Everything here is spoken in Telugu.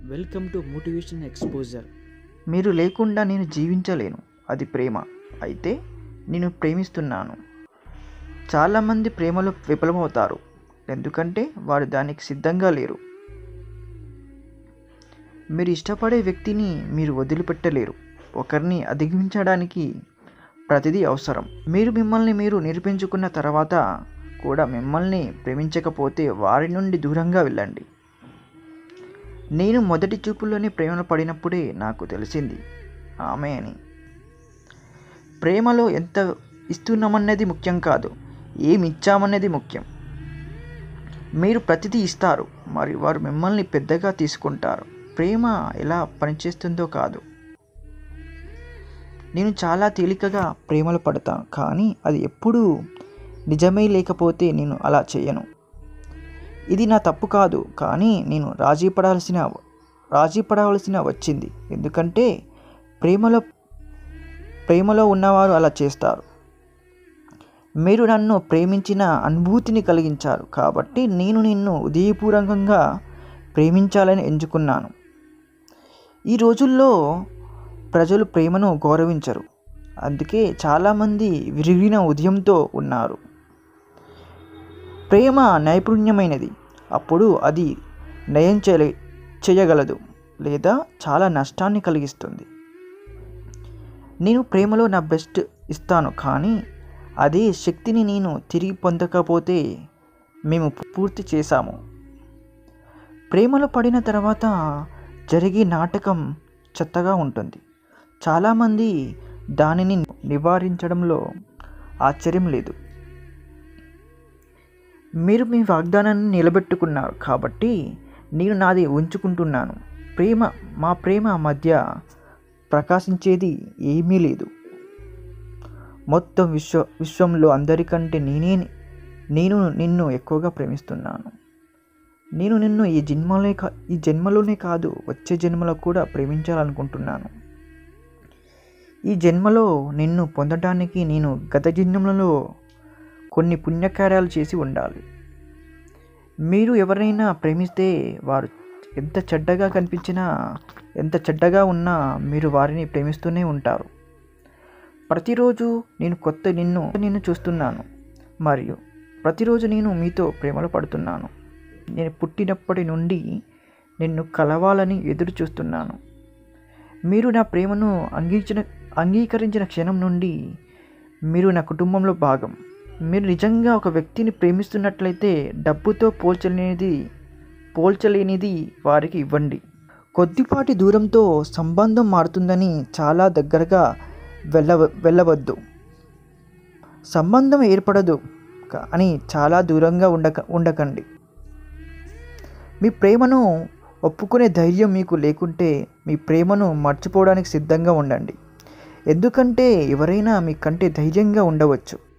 వెల్కమ్ టు మోటివేషన్ ఎక్స్పోజర్ మీరు లేకుండా నేను జీవించలేను అది ప్రేమ అయితే నేను ప్రేమిస్తున్నాను చాలామంది ప్రేమలో విఫలమవుతారు ఎందుకంటే వారు దానికి సిద్ధంగా లేరు మీరు ఇష్టపడే వ్యక్తిని మీరు వదిలిపెట్టలేరు ఒకరిని అధిగమించడానికి ప్రతిదీ అవసరం మీరు మిమ్మల్ని మీరు నిరూపించుకున్న తర్వాత కూడా మిమ్మల్ని ప్రేమించకపోతే వారి నుండి దూరంగా వెళ్ళండి నేను మొదటి చూపులోనే ప్రేమలో పడినప్పుడే నాకు తెలిసింది ఆమె అని ప్రేమలో ఎంత ఇస్తున్నామన్నది ముఖ్యం కాదు ఏమి ఇచ్చామన్నది ముఖ్యం మీరు ప్రతిదీ ఇస్తారు మరియు వారు మిమ్మల్ని పెద్దగా తీసుకుంటారు ప్రేమ ఎలా పనిచేస్తుందో కాదు నేను చాలా తేలికగా ప్రేమలో పడతాను కానీ అది ఎప్పుడూ నిజమే లేకపోతే నేను అలా చేయను ఇది నా తప్పు కాదు కానీ నేను రాజీ పడాల్సిన రాజీ పడవలసిన వచ్చింది ఎందుకంటే ప్రేమలో ప్రేమలో ఉన్నవారు అలా చేస్తారు మీరు నన్ను ప్రేమించిన అనుభూతిని కలిగించారు కాబట్టి నేను నిన్ను ఉదయపూర్వకంగా ప్రేమించాలని ఎంచుకున్నాను ఈ రోజుల్లో ప్రజలు ప్రేమను గౌరవించరు అందుకే చాలామంది విరిగిన ఉదయంతో ఉన్నారు ప్రేమ నైపుణ్యమైనది అప్పుడు అది నయం చేయ చేయగలదు లేదా చాలా నష్టాన్ని కలిగిస్తుంది నేను ప్రేమలో నా బెస్ట్ ఇస్తాను కానీ అదే శక్తిని నేను తిరిగి పొందకపోతే మేము పూర్తి చేశాము ప్రేమలో పడిన తర్వాత జరిగే నాటకం చెత్తగా ఉంటుంది చాలామంది దానిని నివారించడంలో ఆశ్చర్యం లేదు మీరు మీ వాగ్దానాన్ని నిలబెట్టుకున్నారు కాబట్టి నేను నాది ఉంచుకుంటున్నాను ప్రేమ మా ప్రేమ మధ్య ప్రకాశించేది ఏమీ లేదు మొత్తం విశ్వ విశ్వంలో అందరికంటే నేనే నేను నిన్ను ఎక్కువగా ప్రేమిస్తున్నాను నేను నిన్ను ఈ జన్మలో కా ఈ జన్మలోనే కాదు వచ్చే జన్మలో కూడా ప్రేమించాలనుకుంటున్నాను ఈ జన్మలో నిన్ను పొందడానికి నేను గత జన్మలలో కొన్ని పుణ్యకార్యాలు చేసి ఉండాలి మీరు ఎవరైనా ప్రేమిస్తే వారు ఎంత చెడ్డగా కనిపించినా ఎంత చెడ్డగా ఉన్నా మీరు వారిని ప్రేమిస్తూనే ఉంటారు ప్రతిరోజు నేను కొత్త నిన్ను నిన్ను చూస్తున్నాను మరియు ప్రతిరోజు నేను మీతో ప్రేమలో పడుతున్నాను నేను పుట్టినప్పటి నుండి నిన్ను కలవాలని ఎదురు చూస్తున్నాను మీరు నా ప్రేమను అంగీకరించిన అంగీకరించిన క్షణం నుండి మీరు నా కుటుంబంలో భాగం మీరు నిజంగా ఒక వ్యక్తిని ప్రేమిస్తున్నట్లయితే డబ్బుతో పోల్చలేనిది పోల్చలేనిది వారికి ఇవ్వండి కొద్దిపాటి దూరంతో సంబంధం మారుతుందని చాలా దగ్గరగా వెళ్ళ వెళ్ళవద్దు సంబంధం ఏర్పడదు అని చాలా దూరంగా ఉండక ఉండకండి మీ ప్రేమను ఒప్పుకునే ధైర్యం మీకు లేకుంటే మీ ప్రేమను మర్చిపోవడానికి సిద్ధంగా ఉండండి ఎందుకంటే ఎవరైనా మీకంటే ధైర్యంగా ఉండవచ్చు